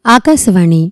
ఆకాశవాణి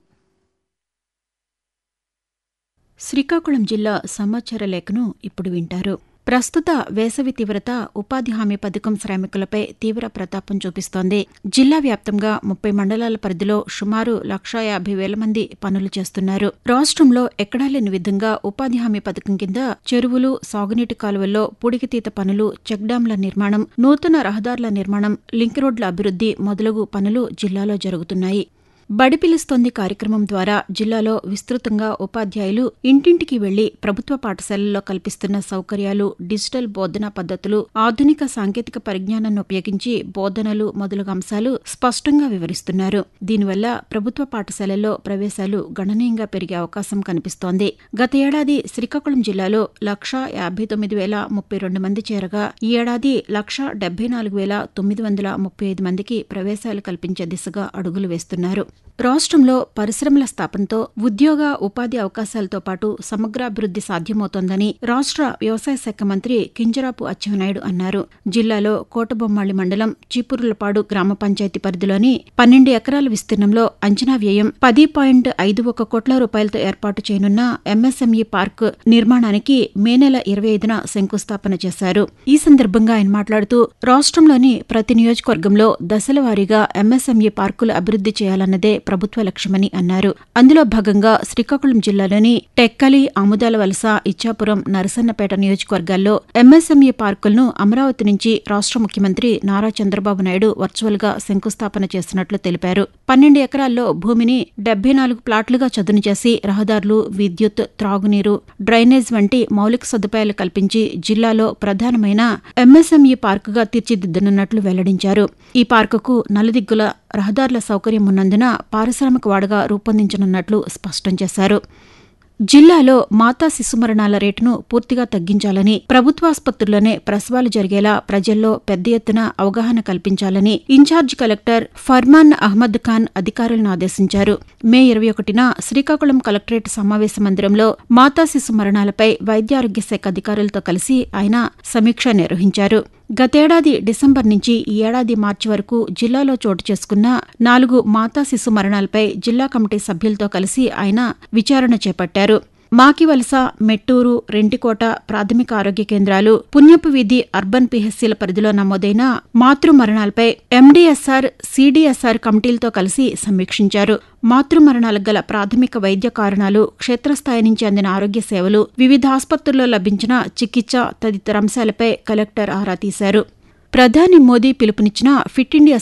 శ్రీకాకుళం జిల్లా సమాచార లేఖను ఇప్పుడు వింటారు ప్రస్తుత వేసవి తీవ్రత ఉపాధి హామీ పథకం శ్రామికులపై తీవ్ర ప్రతాపం చూపిస్తోంది జిల్లా వ్యాప్తంగా ముప్పై మండలాల పరిధిలో సుమారు లక్షా యాభై వేల మంది పనులు చేస్తున్నారు రాష్ట్రంలో ఎక్కడా లేని విధంగా ఉపాధి హామీ పథకం కింద చెరువులు సాగునీటి కాలువల్లో పూడికితీత పనులు చెక్ డ్యాంల నిర్మాణం నూతన రహదారుల నిర్మాణం లింక్ రోడ్ల అభివృద్ధి మొదలగు పనులు జిల్లాలో జరుగుతున్నాయి బడి పిలుస్తోంది కార్యక్రమం ద్వారా జిల్లాలో విస్తృతంగా ఉపాధ్యాయులు ఇంటింటికి వెళ్లి ప్రభుత్వ పాఠశాలల్లో కల్పిస్తున్న సౌకర్యాలు డిజిటల్ బోధనా పద్ధతులు ఆధునిక సాంకేతిక పరిజ్ఞానాన్ని ఉపయోగించి బోధనలు మొదలగు అంశాలు స్పష్టంగా వివరిస్తున్నారు దీనివల్ల ప్రభుత్వ పాఠశాలల్లో ప్రవేశాలు గణనీయంగా పెరిగే అవకాశం కనిపిస్తోంది గత ఏడాది శ్రీకాకుళం జిల్లాలో లక్షా యాభై తొమ్మిది వేల ముప్పై రెండు మంది చేరగా ఈ ఏడాది లక్షా డెబ్బై నాలుగు వేల తొమ్మిది వందల ముప్పై ఐదు మందికి ప్రవేశాలు కల్పించే దిశగా అడుగులు వేస్తున్నారు రాష్ట్రంలో పరిశ్రమల స్థాపనతో ఉద్యోగ ఉపాధి అవకాశాలతో పాటు సమగ్రాభివృద్ధి సాధ్యమవుతోందని రాష్ట్ర వ్యవసాయ శాఖ మంత్రి కింజరాపు అచ్చెన్నాయుడు అన్నారు జిల్లాలో కోటబొమ్మాళి మండలం చీపురులపాడు గ్రామ పంచాయతీ పరిధిలోని పన్నెండు ఎకరాల విస్తీర్ణంలో అంచనా వ్యయం పది పాయింట్ ఐదు ఒక కోట్ల రూపాయలతో ఏర్పాటు చేయనున్న ఎంఎస్ఎంఈ పార్క్ నిర్మాణానికి మే నెల ఇరవై ఐదున శంకుస్థాపన చేశారు ఈ సందర్భంగా ఆయన మాట్లాడుతూ రాష్ట్రంలోని ప్రతి నియోజకవర్గంలో దశల వారీగా ఎంఎస్ఎంఈ పార్కులు అభివృద్ధి చేయాలన్నదే ప్రభుత్వ లక్ష్యమని అన్నారు అందులో భాగంగా శ్రీకాకుళం జిల్లాలోని టెక్కలి ఆముదాల వలస ఇచ్చాపురం నరసన్నపేట నియోజకవర్గాల్లో ఎంఎస్ఎంఈ పార్కులను అమరావతి నుంచి రాష్ట్ర ముఖ్యమంత్రి నారా చంద్రబాబు నాయుడు వర్చువల్ గా శంకుస్థాపన చేస్తున్నట్లు తెలిపారు పన్నెండు ఎకరాల్లో భూమిని డెబ్బై నాలుగు ప్లాట్లుగా చదును చేసి రహదారులు విద్యుత్ త్రాగునీరు డ్రైనేజ్ వంటి మౌలిక సదుపాయాలు కల్పించి జిల్లాలో ప్రధానమైన ఎంఎస్ఎంఈ పార్కుగా తీర్చిదిద్దనున్నట్లు వెల్లడించారు ఈ పార్కుకు నలుదిగ్గుల రహదారుల సౌకర్యం ఉన్నందున పారిశ్రామిక వాడగా రూపొందించనున్నట్లు స్పష్టం చేశారు జిల్లాలో మాతా శిశు మరణాల రేటును పూర్తిగా తగ్గించాలని ప్రభుత్వాసుపత్రుల్లోనే ప్రసవాలు జరిగేలా ప్రజల్లో పెద్ద ఎత్తున అవగాహన కల్పించాలని ఇన్ఛార్జ్ కలెక్టర్ ఫర్మాన్ అహ్మద్ ఖాన్ అధికారులను ఆదేశించారు మే ఇరవై ఒకటిన శ్రీకాకుళం కలెక్టరేట్ సమావేశ మందిరంలో మాతా శిశు మరణాలపై వైద్య ఆరోగ్య శాఖ అధికారులతో కలిసి ఆయన సమీక్ష నిర్వహించారు గతేడాది డిసెంబర్ నుంచి ఈ ఏడాది మార్చి వరకు జిల్లాలో చోటు చేసుకున్న నాలుగు మాతా శిశు మరణాలపై జిల్లా కమిటీ సభ్యులతో కలిసి ఆయన విచారణ చేపట్టారు మాకివలస మెట్టూరు రెంటికోట ప్రాథమిక ఆరోగ్య కేంద్రాలు పుణ్యపు వీధి అర్బన్ పిహెచ్సిల పరిధిలో నమోదైన మాతృ మరణాలపై ఎండీఎస్ఆర్ సీడీఎస్ఆర్ కమిటీలతో కలిసి సమీక్షించారు మాతృ మరణాలకు గల ప్రాథమిక వైద్య కారణాలు క్షేత్రస్థాయి నుంచి అందిన ఆరోగ్య సేవలు వివిధ ఆసుపత్రుల్లో లభించిన చికిత్స తదితర అంశాలపై కలెక్టర్ ఆరా తీశారు ప్రధాని మోదీ పిలుపునిచ్చిన ఫిట్ ఇండియా